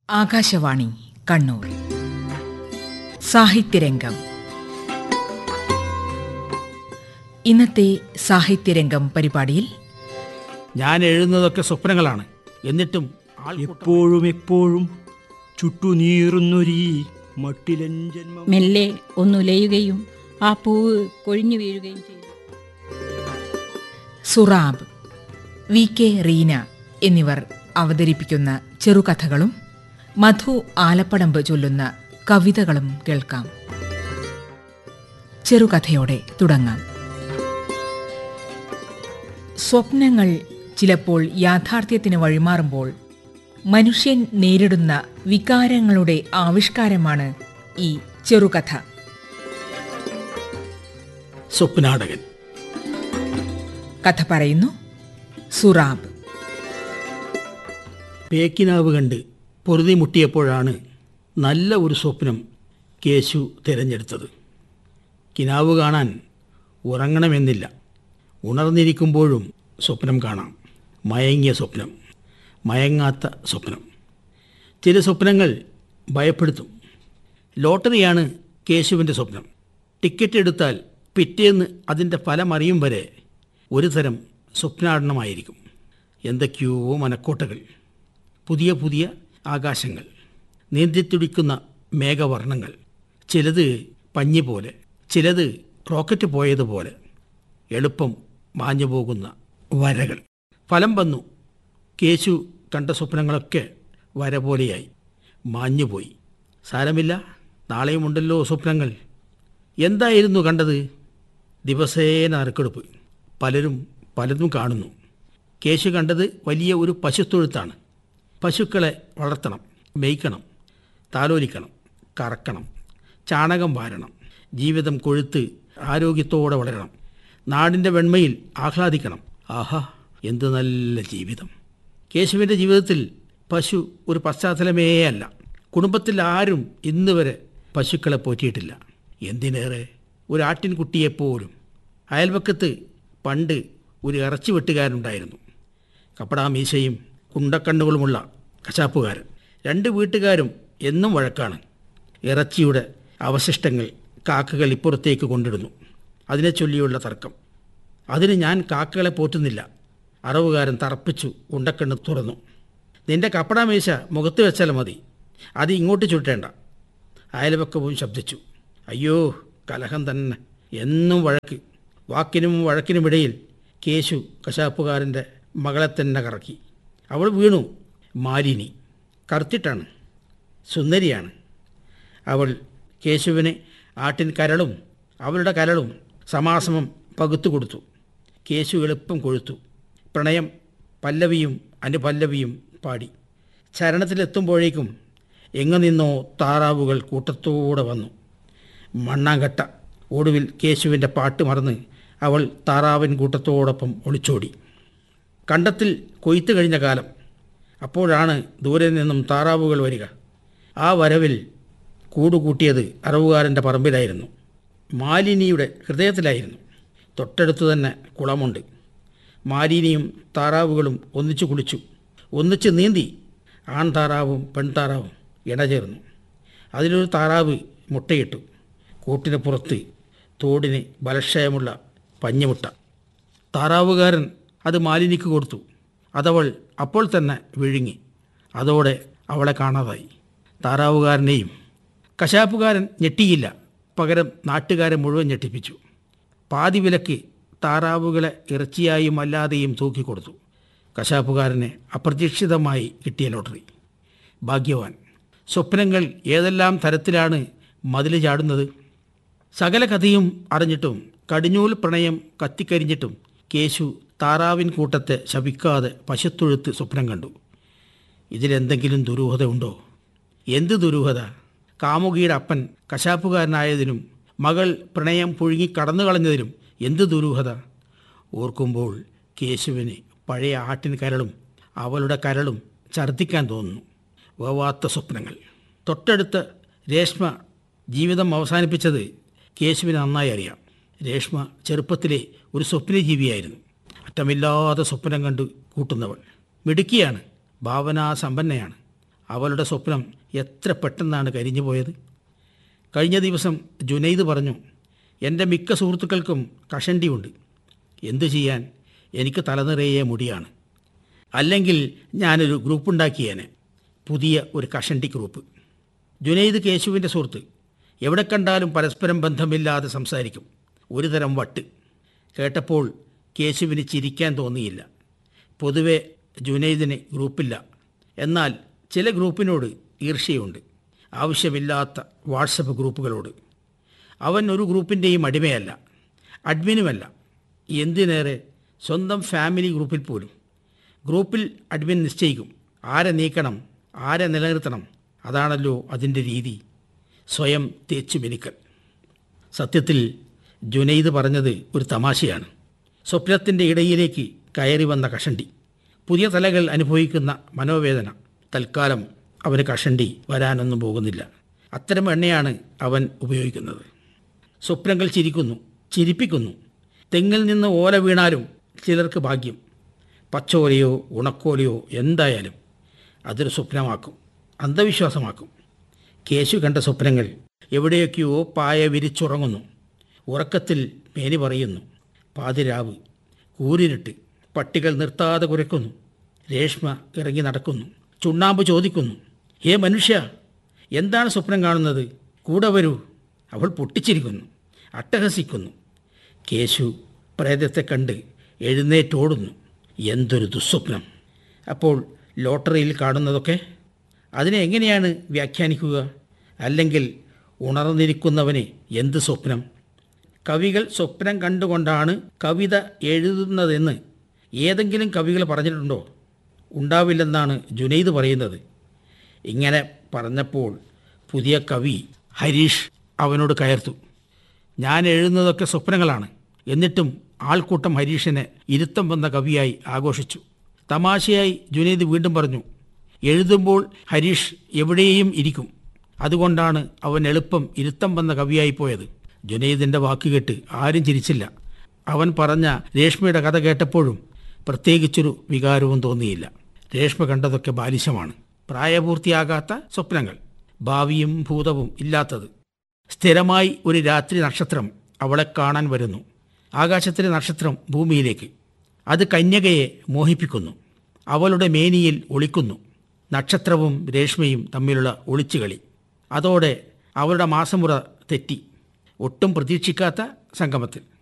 ആകാശവാണി കണ്ണൂർ സാഹിത്യരംഗം ഇന്നത്തെ സാഹിത്യരംഗം പരിപാടിയിൽ ഞാൻ എഴുതുന്നതൊക്കെ സ്വപ്നങ്ങളാണ് എന്നിട്ടും ആൾ എപ്പോഴും എപ്പോഴും ചുട്ടുനീറുന്നൊരീ മട്ടിലൻ ജന്മം മെല്ലെ ഒന്നുലയുകയും ആ പൂവ് കൊഴിഞ്ഞു വീഴുകയും ചെയ്തു സുറാബ് വി കെ റീന എന്നിവർ അവതരിപ്പിക്കുന്ന ചെറുകഥകളും മധു ആലപ്പടമ്പ് ചൊല്ലുന്ന കവിതകളും കേൾക്കാം ചെറുകഥയോടെ തുടങ്ങാം സ്വപ്നങ്ങൾ ചിലപ്പോൾ യാഥാർത്ഥ്യത്തിന് വഴിമാറുമ്പോൾ മനുഷ്യൻ നേരിടുന്ന വികാരങ്ങളുടെ ആവിഷ്കാരമാണ് ഈ ചെറുകഥ സ്വപ്നാടകൻ കഥ പറയുന്നു സുറാബ് പേക്കിനാവ് കണ്ട് പൊറുതി മുട്ടിയപ്പോഴാണ് നല്ല ഒരു സ്വപ്നം കേശു തിരഞ്ഞെടുത്തത് കിനാവ് കാണാൻ ഉറങ്ങണമെന്നില്ല ഉണർന്നിരിക്കുമ്പോഴും സ്വപ്നം കാണാം മയങ്ങിയ സ്വപ്നം മയങ്ങാത്ത സ്വപ്നം ചില സ്വപ്നങ്ങൾ ഭയപ്പെടുത്തും ലോട്ടറിയാണ് കേശുവിൻ്റെ സ്വപ്നം ടിക്കറ്റ് എടുത്താൽ പിറ്റേന്ന് അതിൻ്റെ ഫലം അറിയും വരെ ഒരു തരം സ്വപ്നാടനമായിരിക്കും എന്തൊക്കെയോ മനക്കോട്ടകൾ പുതിയ പുതിയ ആകാശങ്ങൾ നീന്തിത്തുടിക്കുന്ന മേഘവർണ്ണങ്ങൾ ചിലത് പഞ്ഞി പോലെ ചിലത് റോക്കറ്റ് പോയതുപോലെ എളുപ്പം മാഞ്ഞു പോകുന്ന വരകൾ ഫലം വന്നു കേശു കണ്ട സ്വപ്നങ്ങളൊക്കെ വര പോലെയായി മാഞ്ഞുപോയി സാരമില്ല നാളെയുമുണ്ടല്ലോ സ്വപ്നങ്ങൾ എന്തായിരുന്നു കണ്ടത് ദിവസേന നറുക്കെടുപ്പ് പലരും പലതും കാണുന്നു കേശു കണ്ടത് വലിയ ഒരു പശുത്തൊഴുത്താണ് പശുക്കളെ വളർത്തണം മേയ്ക്കണം താലോലിക്കണം കറക്കണം ചാണകം വാരണം ജീവിതം കൊഴുത്ത് ആരോഗ്യത്തോടെ വളരണം നാടിൻ്റെ വെണ്മയിൽ ആഹ്ലാദിക്കണം ആഹാ എന്ത് നല്ല ജീവിതം കേശുവിൻ്റെ ജീവിതത്തിൽ പശു ഒരു പശ്ചാത്തലമേ അല്ല കുടുംബത്തിൽ ആരും ഇന്ന് വരെ പശുക്കളെ പോറ്റിയിട്ടില്ല എന്തിനേറെ ഒരു ആട്ടിൻകുട്ടിയെപ്പോലും അയൽവക്കത്ത് പണ്ട് ഒരു ഇറച്ചി വെട്ടുകാരനുണ്ടായിരുന്നു കപ്പടാമീശയും കുണ്ടക്കണ്ണുകളുമുള്ള കശാപ്പുകാരൻ രണ്ട് വീട്ടുകാരും എന്നും വഴക്കാണ് ഇറച്ചിയുടെ അവശിഷ്ടങ്ങൾ കാക്കകൾ ഇപ്പുറത്തേക്ക് കൊണ്ടിടുന്നു അതിനെ ചൊല്ലിയുള്ള തർക്കം അതിന് ഞാൻ കാക്കകളെ പോറ്റുന്നില്ല അറവുകാരൻ തറപ്പിച്ചു ഉണ്ടക്കണ്ണ് തുറന്നു നിന്റെ കപ്പടാമീശ മുഖത്ത് വെച്ചാൽ മതി അത് ഇങ്ങോട്ട് ചുട്ടേണ്ട അയൽവക്കവും ശബ്ദിച്ചു അയ്യോ കലഹം തന്നെ എന്നും വഴക്ക് വാക്കിനും വഴക്കിനുമിടയിൽ കേശു കശാപ്പുകാരൻ്റെ മകളെ തന്നെ കറക്കി അവൾ വീണു മാലിനി കറുത്തിട്ടാണ് സുന്ദരിയാണ് അവൾ കേശുവിന് ആട്ടിൻ കരളും അവളുടെ കരളും സമാസമം പകുത്തു കൊടുത്തു കേശു എളുപ്പം കൊഴുത്തു പ്രണയം പല്ലവിയും അനുപല്ലവിയും പാടി ചരണത്തിലെത്തുമ്പോഴേക്കും എങ്ങു നിന്നോ താറാവുകൾ കൂട്ടത്തോടെ വന്നു മണ്ണാങ്കട്ട ഒടുവിൽ കേശുവിൻ്റെ പാട്ട് മറന്ന് അവൾ താറാവിൻ കൂട്ടത്തോടൊപ്പം ഒളിച്ചോടി കണ്ടത്തിൽ കൊയ്ത്ത് കഴിഞ്ഞ കാലം അപ്പോഴാണ് ദൂരെ നിന്നും താറാവുകൾ വരിക ആ വരവിൽ കൂടുകൂട്ടിയത് അറവുകാരൻ്റെ പറമ്പിലായിരുന്നു മാലിനിയുടെ ഹൃദയത്തിലായിരുന്നു തൊട്ടടുത്തു തന്നെ കുളമുണ്ട് മാലിനിയും താറാവുകളും ഒന്നിച്ചു കുളിച്ചു ഒന്നിച്ച് നീന്തി ആൺ താറാവും പെൺതാറാവും ഇണചേർന്നു അതിലൊരു താറാവ് മുട്ടയിട്ടു കൂട്ടിന് പുറത്ത് തോടിന് ബലക്ഷയമുള്ള പഞ്ഞിമുട്ട താറാവുകാരൻ അത് മാലിനിക്ക് കൊടുത്തു അതവൾ അപ്പോൾ തന്നെ വിഴുങ്ങി അതോടെ അവളെ കാണാതായി താറാവുകാരനെയും കശാപ്പുകാരൻ ഞെട്ടിയില്ല പകരം നാട്ടുകാരെ മുഴുവൻ ഞെട്ടിപ്പിച്ചു പാതി വിലക്ക് താറാവുകളെ ഇറച്ചിയായും അല്ലാതെയും തൂക്കിക്കൊടുത്തു കശാപ്പുകാരന് അപ്രതീക്ഷിതമായി കിട്ടിയ ലോട്ടറി ഭാഗ്യവാൻ സ്വപ്നങ്ങൾ ഏതെല്ലാം തരത്തിലാണ് മതിൽ ചാടുന്നത് സകല കഥയും അറിഞ്ഞിട്ടും കടിഞ്ഞൂൽ പ്രണയം കത്തിക്കരിഞ്ഞിട്ടും കേശു താറാവിൻ കൂട്ടത്തെ ശപിക്കാതെ പശുത്തൊഴുത്ത് സ്വപ്നം കണ്ടു ഇതിലെന്തെങ്കിലും ദുരൂഹത ഉണ്ടോ എന്ത് ദുരൂഹത കാമുകിയുടെ അപ്പൻ കശാപ്പുകാരനായതിനും മകൾ പ്രണയം പുഴുങ്ങി കടന്നു കളഞ്ഞതിനും എന്ത് ദുരൂഹത ഓർക്കുമ്പോൾ കേശുവിന് പഴയ ആട്ടിൻ കരളും അവളുടെ കരളും ഛർദ്ദിക്കാൻ തോന്നുന്നു വേവാത്ത സ്വപ്നങ്ങൾ തൊട്ടടുത്ത രേഷ്മ ജീവിതം അവസാനിപ്പിച്ചത് കേശുവിന് നന്നായി അറിയാം രേഷ്മ ചെറുപ്പത്തിലെ ഒരു സ്വപ്നജീവിയായിരുന്നു അറ്റമില്ലാതെ സ്വപ്നം കണ്ട് കൂട്ടുന്നവൾ മിടുക്കിയാണ് ഭാവനാസമ്പന്നയാണ് അവളുടെ സ്വപ്നം എത്ര പെട്ടെന്നാണ് കരിഞ്ഞു പോയത് കഴിഞ്ഞ ദിവസം ജുനൈദ് പറഞ്ഞു എൻ്റെ മിക്ക സുഹൃത്തുക്കൾക്കും കഷണ്ടിയുണ്ട് എന്തു ചെയ്യാൻ എനിക്ക് തലനിറയെ മുടിയാണ് അല്ലെങ്കിൽ ഞാനൊരു ഗ്രൂപ്പ് ഉണ്ടാക്കിയേനെ പുതിയ ഒരു കഷണ്ടി ഗ്രൂപ്പ് ജുനൈദ് കേശുവിൻ്റെ സുഹൃത്ത് എവിടെ കണ്ടാലും പരസ്പരം ബന്ധമില്ലാതെ സംസാരിക്കും ഒരു തരം വട്ട് കേട്ടപ്പോൾ കേശുവിന് ചിരിക്കാൻ തോന്നിയില്ല പൊതുവെ ജുനൈദിന് ഗ്രൂപ്പില്ല എന്നാൽ ചില ഗ്രൂപ്പിനോട് ഈർഷ്യയുണ്ട് ആവശ്യമില്ലാത്ത വാട്സപ്പ് ഗ്രൂപ്പുകളോട് അവൻ ഒരു ഗ്രൂപ്പിൻ്റെയും അടിമയല്ല അഡ്മിനുമല്ല എന്തിനേറെ സ്വന്തം ഫാമിലി ഗ്രൂപ്പിൽ പോലും ഗ്രൂപ്പിൽ അഡ്മിൻ നിശ്ചയിക്കും ആരെ നീക്കണം ആരെ നിലനിർത്തണം അതാണല്ലോ അതിൻ്റെ രീതി സ്വയം തേച്ചു മിനുക്കൽ സത്യത്തിൽ ജുനൈദ് പറഞ്ഞത് ഒരു തമാശയാണ് സ്വപ്നത്തിൻ്റെ ഇടയിലേക്ക് കയറി വന്ന കഷണ്ടി പുതിയ തലകൾ അനുഭവിക്കുന്ന മനോവേദന തൽക്കാലം അവന് കഷണ്ടി വരാനൊന്നും പോകുന്നില്ല അത്തരം എണ്ണയാണ് അവൻ ഉപയോഗിക്കുന്നത് സ്വപ്നങ്ങൾ ചിരിക്കുന്നു ചിരിപ്പിക്കുന്നു തെങ്ങിൽ നിന്ന് ഓല വീണാലും ചിലർക്ക് ഭാഗ്യം പച്ചോലയോ ഉണക്കോലയോ എന്തായാലും അതൊരു സ്വപ്നമാക്കും അന്ധവിശ്വാസമാക്കും കേശു കണ്ട സ്വപ്നങ്ങൾ എവിടെയൊക്കെയോ പായ വിരിച്ചുറങ്ങുന്നു ഉറക്കത്തിൽ മേനി പറയുന്നു പാതിരാവ് കൂരിരുട്ട് പട്ടികൾ നിർത്താതെ കുരക്കുന്നു രേഷ്മ ഇറങ്ങി നടക്കുന്നു ചുണ്ണാമ്പ് ചോദിക്കുന്നു ഹേ മനുഷ്യ എന്താണ് സ്വപ്നം കാണുന്നത് കൂടെ വരൂ അവൾ പൊട്ടിച്ചിരിക്കുന്നു അട്ടഹസിക്കുന്നു കേശു പ്രേതത്തെ കണ്ട് എഴുന്നേറ്റോടുന്നു എന്തൊരു ദുസ്വപ്നം അപ്പോൾ ലോട്ടറിയിൽ കാണുന്നതൊക്കെ അതിനെ എങ്ങനെയാണ് വ്യാഖ്യാനിക്കുക അല്ലെങ്കിൽ ഉണർന്നിരിക്കുന്നവന് എന്ത് സ്വപ്നം കവികൾ സ്വപ്നം കണ്ടുകൊണ്ടാണ് കവിത എഴുതുന്നതെന്ന് ഏതെങ്കിലും കവികൾ പറഞ്ഞിട്ടുണ്ടോ ഉണ്ടാവില്ലെന്നാണ് ജുനൈദ് പറയുന്നത് ഇങ്ങനെ പറഞ്ഞപ്പോൾ പുതിയ കവി ഹരീഷ് അവനോട് കയർത്തു ഞാൻ എഴുതുന്നതൊക്കെ സ്വപ്നങ്ങളാണ് എന്നിട്ടും ആൾക്കൂട്ടം ഹരീഷിനെ ഇരുത്തം വന്ന കവിയായി ആഘോഷിച്ചു തമാശയായി ജുനൈദ് വീണ്ടും പറഞ്ഞു എഴുതുമ്പോൾ ഹരീഷ് എവിടെയും ഇരിക്കും അതുകൊണ്ടാണ് അവൻ എളുപ്പം ഇരുത്തം വന്ന കവിയായി പോയത് ജുനൈദിൻ്റെ വാക്കുകേട്ട് ആരും ചിരിച്ചില്ല അവൻ പറഞ്ഞ രേഷ്മയുടെ കഥ കേട്ടപ്പോഴും പ്രത്യേകിച്ചൊരു വികാരവും തോന്നിയില്ല രേഷ്മ കണ്ടതൊക്കെ ബാലിശമാണ് പ്രായപൂർത്തിയാകാത്ത സ്വപ്നങ്ങൾ ഭാവിയും ഭൂതവും ഇല്ലാത്തത് സ്ഥിരമായി ഒരു രാത്രി നക്ഷത്രം അവളെ കാണാൻ വരുന്നു ആകാശത്തിലെ നക്ഷത്രം ഭൂമിയിലേക്ക് അത് കന്യകയെ മോഹിപ്പിക്കുന്നു അവളുടെ മേനിയിൽ ഒളിക്കുന്നു നക്ഷത്രവും രേഷ്മയും തമ്മിലുള്ള ഒളിച്ചുകളി അതോടെ അവളുടെ മാസമുറ തെറ്റി ഒട്ടും പ്രതീക്ഷിക്കാത്ത സംഗമത്തിൽ